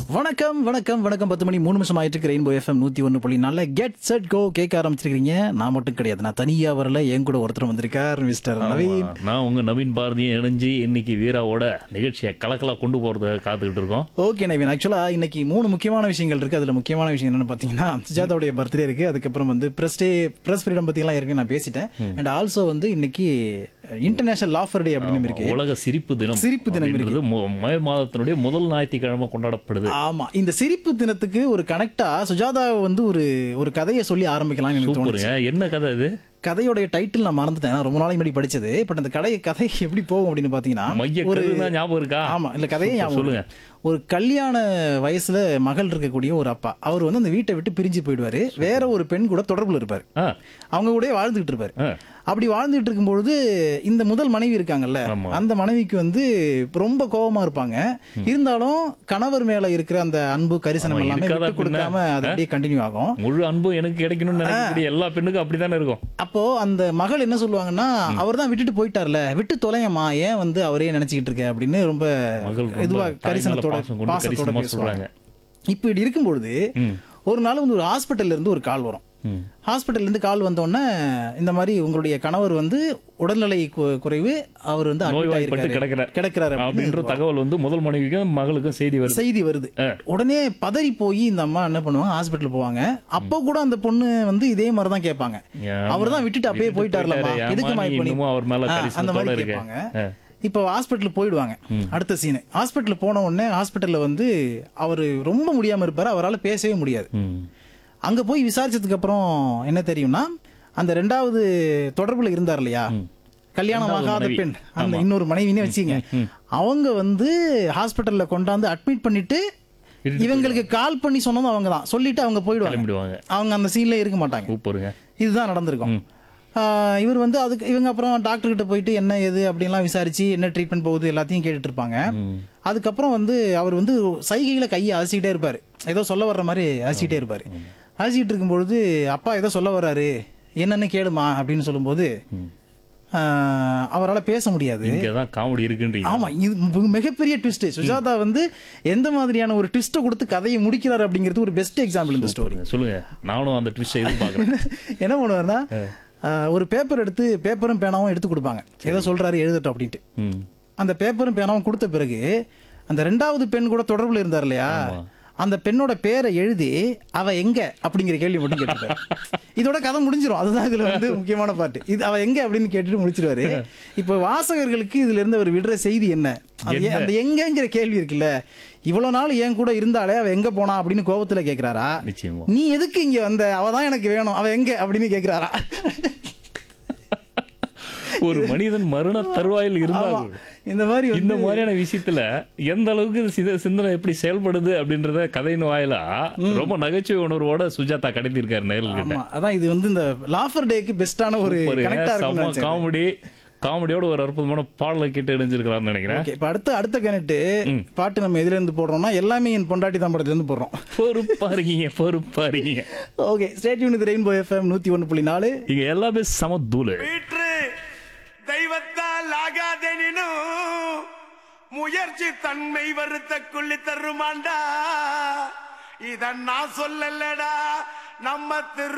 வணக்கம் வணக்கம் வணக்கம் பத்து மணி மூணு நிமிஷம் ஆயிட்டு இருக்கு ரெயின்போ எஃப்எம் நூத்தி ஒன்று புள்ளி நல்ல கெட் செட் கோ கேட்க ஆரம்பிச்சிருக்கீங்க நான் மட்டும் கிடையாது நான் தனியா வரல என் கூட ஒருத்தர் வந்திருக்கார் மிஸ்டர் நவீன் ஆமா. நான் உங்க நவீன் பாரதியும் இணைஞ்சு இன்னைக்கு வீராவோட நிகழ்ச்சியை கலக்கலா கொண்டு போறத காத்துக்கிட்டு இருக்கோம் ஓகே நவீன் ஆக்சுவலா இன்னைக்கு மூணு முக்கியமான விஷயங்கள் இருக்கு அதுல முக்கியமான விஷயம் என்னன்னு பாத்தீங்கன்னா சுஜாதாவுடைய பர்த்டே இருக்கு அதுக்கப்புறம் வந்து பிரஸ் டே பிரஸ் ஃப்ரீடம் பத்தி எல்லாம் இருக்கு நான் பேசிட்டேன் அண்ட் ஆல்சோ வந்து இன்னைக்கு இன்டர்நேஷனல் லாஃபர் டே அப்படின்னு இருக்கு உலக சிரிப்பு தினம் சிரிப்பு தினம் அப்படின்றது மு- மே மாதத்தினுடைய முதல் ஞாயிற்றுக்கிழமை கொண்டாடப்படுது ஆமா இந்த சிரிப்பு தினத்துக்கு ஒரு கனெக்டா சுஜாதா வந்து ஒரு ஒரு கதையை சொல்லி ஆரம்பிக்கலாம்னு எனக்கு தோணுச்சு சூப்பருங்க என்ன கதை இது கதையோடைய டைட்டில் நான் மறந்துட்டேன் நான் ரொம்ப நாளைக்கு முன்னாடி படிச்சது பட் அந்த கதை கதை எப்படி போகும் அப்படின்னு பாத்தீங்கன்னா மைய ஒரு கருதுனா ஞாபகம் இருக்கா ஆமா இல்ல கதையே ஞாபகம் சொல்லுங்க. இருக்கு. ஒரு கல்யாண வயசுல மகள் இருக்கக்கூடிய ஒரு அப்பா அவர் வந்து அந்த வீட்டை விட்டு பிரிஞ்சு போயிடுவாரு வேற ஒரு பெண் கூட தொடர்புல இருப்பாரு ஆ, அவங்க கூட வாழ்ந்துகிட்டு இருப்பாரு ஆ, அப்படி வாழ்ந்துட்டு இருக்கும்பொழுது இந்த முதல் மனைவி இருக்காங்கல்ல ஆமா. அந்த மனைவிக்கு வந்து ரொம்ப கோபமா இருப்பாங்க இருந்தாலும் கணவர் மேல இருக்கிற அந்த அன்பு கரிசனம் ஆமா, எல்லாமே இருக்காதா விட்டு கொடுக்காம பின்ன? அது அப்படியே கண்டினியூ ஆகும் முழு அன்பும் எனக்கு கிடைக்கணும்னு நினைக்கக்கூடிய எல்லா பெண்ணுக்கும் அப்படித்தானே இருக்கும் அப்போ அந்த மகள் என்ன சொல்லுவாங்கன்னா அவர் தான் விட்டுட்டு போயிட்டார்ல விட்டு தொலையம்மா ஏன் வந்து அவரே நினைச்சுக்கிட்டு இருக்க அப்படின்னு ரொம்ப மகள் ரொம்ப இதுவா தாய் மேல கரிசனத்தோட பாசம் கொண்டு பாசத்தோட கரிசனமா பேசுவாங்க சொல்றாங்க. இப்படி இருக்கும்பொழுது ம், ஒரு நாள் வந்து ஒரு ஹாஸ்பிட்டல்ல இருந்து ஒரு கால் வரும் ம். ஹாஸ்பிட்டல்ல இருந்து கால் வந்த உடனே இந்த மாதிரி உங்களுடைய கணவர் வந்து உடல்நிலை கு- குறைவு அவர் வந்து admit நோய்வாய்ப்பட்டு ஆயிருக்காரு. கிடக்கிறார். கிடக்கிறாரு அப்படின்னு அப்படின்ற தகவல் வந்து முதல் மனைவிக்கும் மகளுக்கும் செய்தி வருது செய்தி வருது உடனே பதறி போய் இந்த அம்மா என்ன பண்ணுவாங்க ஹாஸ்பிட்டல் போவாங்க அப்போ கூட அந்த பொண்ணு வந்து இதே மாதிரி தான் கேட்பாங்க ஏன் அவர் தான் விட்டுட்டு அப்பயே விட்டுட்டு போயிட்டார்லம்மா போயிட்டாரு. எதுக்கு ஏம்மா நீ மாதிரி பண்ணி இன்னமும் அவர் மேல ஆ, அந்த கரிசனத்தோட மாதிரி இருக்க? கேட்பாங்க ஆ. இப்போ ஹாஸ்பிட்டல் போயிடுவாங்க அடுத்த சீனு ஹாஸ்பிட்டல் போன உடனே ஹாஸ்பிட்டல்ல வந்து அவர் ரொம்ப முடியாம இருப்பாரு அவரால் பேசவே முடியாது ம். அங்க போய் விசாரிச்சதுக்கு அப்புறம் என்ன தெரியும்னா அந்த ரெண்டாவது தொடர்புல இருந்தார் இல்லையா கல்யாணம் ரெண்டாவது ஆகாத மனைவி. பெண் அந்த இன்னொரு மனைவினே வச்சுங்க அவங்க வந்து ஹாஸ்பிட்டல்ல கொண்டாந்து அட்மிட் பண்ணிட்டு இருந்து இவங்களுக்கு கால் பண்ணி சொன்னதும் அவங்க தான் சொல்லிட்டு அவங்க போயிடுவாங்க கிளம்பிடுவாங்க அவங்க அந்த சீன்ல இருக்க மாட்டாங்க சூப்பருங்க இதுதான் நடந்திருக்கும் ஆஹ் இவர் வந்து அதுக்கு இவங்க அப்புறம் டாக்டர் கிட்ட போயிட்டு என்ன ஏது அப்படின்லாம் விசாரிச்சு என்ன ட்ரீட்மெண்ட் போகுது எல்லாத்தையும் கேட்டுட்டு இருப்பாங்க ம். அதுக்கப்புறம் வந்து அவர் வந்து சைகையில கையை அசிக்கிட்டே இருப்பாரு ஏதோ சொல்ல வர்ற மாதிரி அசிக்கிட்டே இருப்பாரு அசிக்கிட்டு இருக்கும்பொழுது அப்பா ஏதோ சொல்ல வர்றாரு என்னன்னு கேளுமா அப்படின்னு சொல்லும்போது ஆஹ் அவரால பேச முடியாது இங்கதான் காமெடி இருக்குன்றீங்க ஆமா இது மிக- மிகப்பெரிய ட்விஸ்ட் சுஜாதா வந்து எந்த மாதிரியான ஒரு ட்விஸ்ட்டை கொடுத்து கதையை முடிக்கிறார் அப்படிங்கிறது ஒரு பெஸ்ட் எக்ஸாம்பிள் இந்த ஸ்டோரி சொல்லுங்க சொல்லுங்க நானும் அந்த ட்விஸ்ட் எதிர்பார்க்கறேன் என்ன பண்ணுவாருன்னா ஆஹ் ஒரு பேப்பர் எடுத்து பேப்பரும் பேனாவும் எடுத்து கொடுப்பாங்க ஏதோ சொல்றாரு எழுதட்டும் அப்படின்ட்டு ம். அந்த பேப்பரும் பேனாவும் கொடுத்த பிறகு அந்த ரெண்டாவது பெண் கூட தொடர்புல இருந்தார் இல்லையா அந்த பெண்ணோட பேரை எழுதி அவ எங்க அப்படிங்கிற கேள்வி மட்டும் கேட்டுப்பாரு இதோட கதை முடிஞ்சிரும் அதுதான் இதுல வந்து முக்கியமான பாட்டு இது அவ எங்க அப்படின்னு கேட்டுட்டு முடிச்சிருவாரு இப்ப வாசகர்களுக்கு இதுல இருந்து அவர் விடுற செய்தி என்ன அது ஏன் அந்த எங்கங்கிற கேள்வி இருக்குல்ல இவ்வளவு நாள் என் கூட இருந்தாலே அவ எங்க போனா அப்படின்னு கோபத்துல கேக்குறாரா நிச்சயமா நீ எதுக்கு இங்க வந்த அவ தான் எனக்கு வேணும் அவ எங்க அப்படின்னு கேக்குறாரா ஒரு மனிதன் மரண தருவாயில் இருந்தால் இந்த மாதிரி வந்து- இந்த மாதிரியான விஷயத்துல எந்த அளவுக்கு இது சித- சிந்தனை எப்படி செயல்படுது அப்படின்றத கதையின் வாயிலா ரொம்ப நகைச்சுவை உணர்வோட சுஜாதா கடத்திருக்காரு நேரில் கிட்ட ஆமா அதான் இது வந்து இந்த லாஃபர் டேக்கு பெஸ்டான ஒரு கனெக்டா செம்ம இருக்கும் காமெடி காமெடியோட ஒரு அற்புதமான பாடலை கேட்டு இணைஞ்சிருக்கிறான்னு நினைக்கிறேன் ஓகே இப்ப அடுத்த அடுத்த கனெக்ட் பாட்டு நம்ம எதுல இருந்து போடுறோம்னா எல்லாமே என் பொண்டாட்டி தான் படத்துல இருந்து போடுறோம் பொறுப்பா இருக்கீங்க பொறுப்பா இருக்கீங்க okay state unit rainbow FM நூத்தி ஒண்ணு புள்ளி நாலு இங்க எல்லாமே சம தூளு வீற்று தெய்வத்தால் ஆகாதெனினும் முயற்சி தன்மை வருத்த கொள்ளி தருமாண்டா இத நான் சொல்லலடா நம்ம திரு